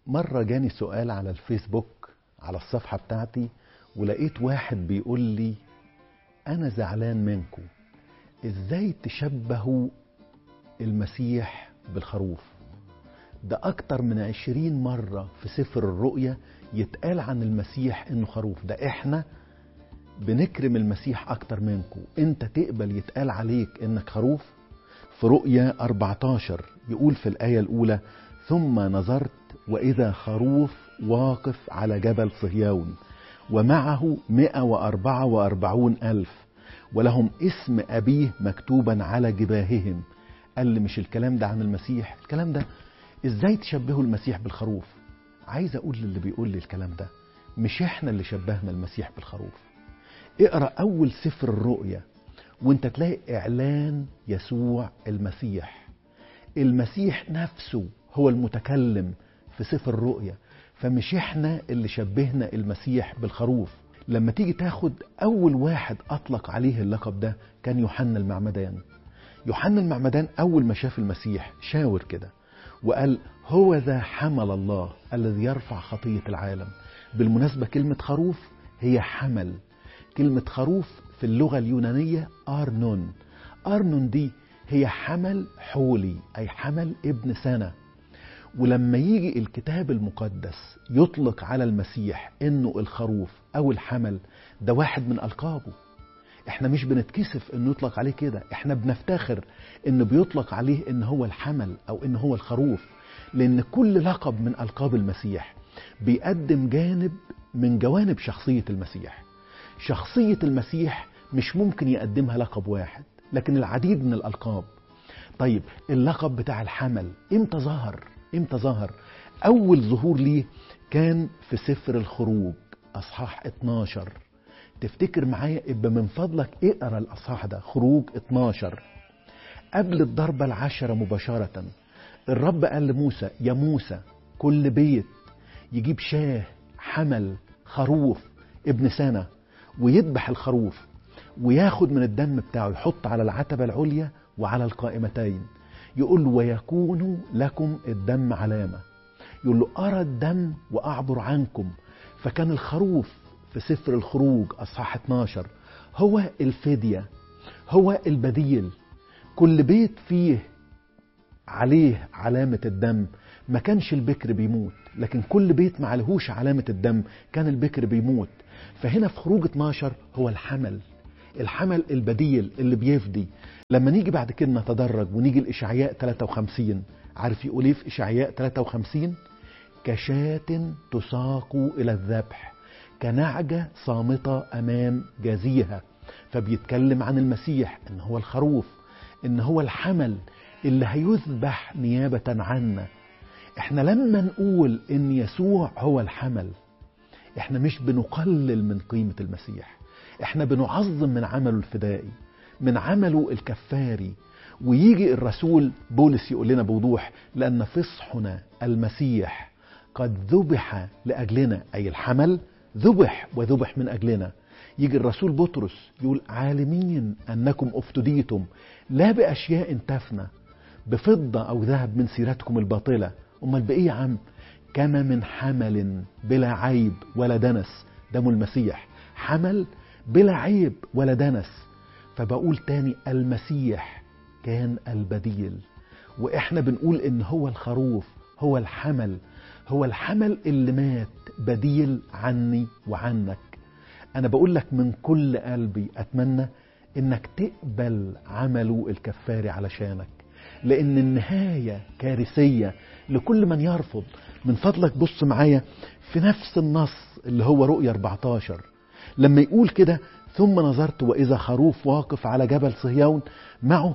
مرة جاني سؤال على الفيسبوك على الصفحة بتاعتي ولقيت واحد بيقول لي أنا زعلان منكم إزاي تشبهوا المسيح بالخروف ده أكتر من عشرين مرة في سفر الرؤيا يتقال عن المسيح إنه خروف ده إحنا بنكرم المسيح أكتر منكم أنت تقبل يتقال عليك إنك خروف في رؤيا 14 يقول في الآية الأولى ثم نظرت وإذا خروف واقف على جبل صهيون ومعه مئة وأربعة وأربعون ألف ولهم اسم أبيه مكتوبا على جباههم قال لي مش الكلام ده عن المسيح الكلام ده ازاي تشبهوا المسيح بالخروف عايز اقول للي بيقول لي الكلام ده مش احنا اللي شبهنا المسيح بالخروف اقرا اول سفر الرؤيا وانت تلاقي اعلان يسوع المسيح المسيح نفسه هو المتكلم في سفر الرؤيا فمش احنا اللي شبهنا المسيح بالخروف لما تيجي تاخد اول واحد اطلق عليه اللقب ده كان يوحنا المعمدان يوحنا المعمدان اول ما شاف المسيح شاور كده وقال هو ذا حمل الله الذي يرفع خطية العالم بالمناسبة كلمة خروف هي حمل كلمة خروف في اللغة اليونانية أرنون أرنون دي هي حمل حولي أي حمل ابن سنة ولما يجي الكتاب المقدس يطلق على المسيح انه الخروف او الحمل ده واحد من القابه احنا مش بنتكسف انه يطلق عليه كده احنا بنفتخر انه بيطلق عليه ان هو الحمل او ان هو الخروف لان كل لقب من القاب المسيح بيقدم جانب من جوانب شخصية المسيح شخصية المسيح مش ممكن يقدمها لقب واحد لكن العديد من الألقاب طيب اللقب بتاع الحمل امتى ظهر امتى ظهر اول ظهور ليه كان في سفر الخروج اصحاح 12 تفتكر معايا يبقى من فضلك اقرا الاصحاح ده خروج 12 قبل الضربة العشرة مباشرة الرب قال لموسى يا موسى كل بيت يجيب شاه حمل خروف ابن سنة ويذبح الخروف وياخد من الدم بتاعه يحط على العتبة العليا وعلى القائمتين يقول له ويكون لكم الدم علامة يقول له أرى الدم وأعبر عنكم فكان الخروف في سفر الخروج أصحاح 12 هو الفدية هو البديل كل بيت فيه عليه علامة الدم ما كانش البكر بيموت لكن كل بيت ما عليهوش علامة الدم كان البكر بيموت فهنا في خروج 12 هو الحمل الحمل البديل اللي بيفدي لما نيجي بعد كده نتدرج ونيجي لإشعياء 53 عارف يقول ايه في إشعياء 53 كشاة تساق إلى الذبح كنعجة صامتة أمام جازيها فبيتكلم عن المسيح إن هو الخروف إن هو الحمل اللي هيذبح نيابة عنا احنا لما نقول إن يسوع هو الحمل احنا مش بنقلل من قيمة المسيح احنا بنعظم من عمله الفدائي من عمله الكفاري ويجي الرسول بولس يقول لنا بوضوح لأن فصحنا المسيح قد ذبح لأجلنا أي الحمل ذبح وذبح من أجلنا يجي الرسول بطرس يقول عالمين أنكم افتديتم لا بأشياء تفنى بفضة أو ذهب من سيرتكم الباطلة أمال بإيه يا عم كما من حمل بلا عيب ولا دنس دم المسيح حمل بلا عيب ولا دنس فبقول تاني المسيح كان البديل واحنا بنقول ان هو الخروف هو الحمل هو الحمل اللي مات بديل عني وعنك انا بقول لك من كل قلبي اتمنى انك تقبل عمله الكفاري علشانك لان النهاية كارثية لكل من يرفض من فضلك بص معايا في نفس النص اللي هو رؤية 14 لما يقول كده ثم نظرت وإذا خروف واقف على جبل صهيون معه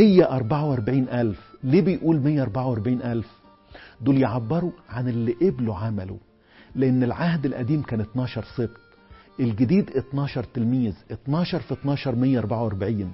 144 ألف ليه بيقول 144 ألف دول يعبروا عن اللي قبلوا عمله لأن العهد القديم كان 12 سبط الجديد 12 تلميذ 12 في 12 144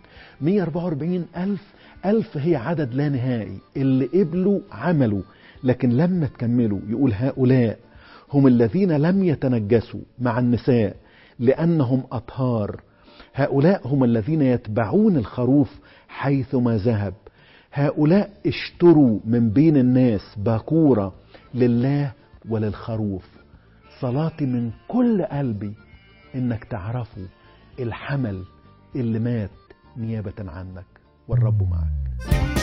144 ألف ألف هي عدد لا نهائي اللي قبلوا عملوا لكن لما تكملوا يقول هؤلاء هم الذين لم يتنجسوا مع النساء لأنهم أطهار هؤلاء هم الذين يتبعون الخروف حيثما ذهب هؤلاء اشتروا من بين الناس باكورة لله وللخروف صلاتي من كل قلبي انك تعرفوا الحمل اللي مات نيابة عنك والرب معك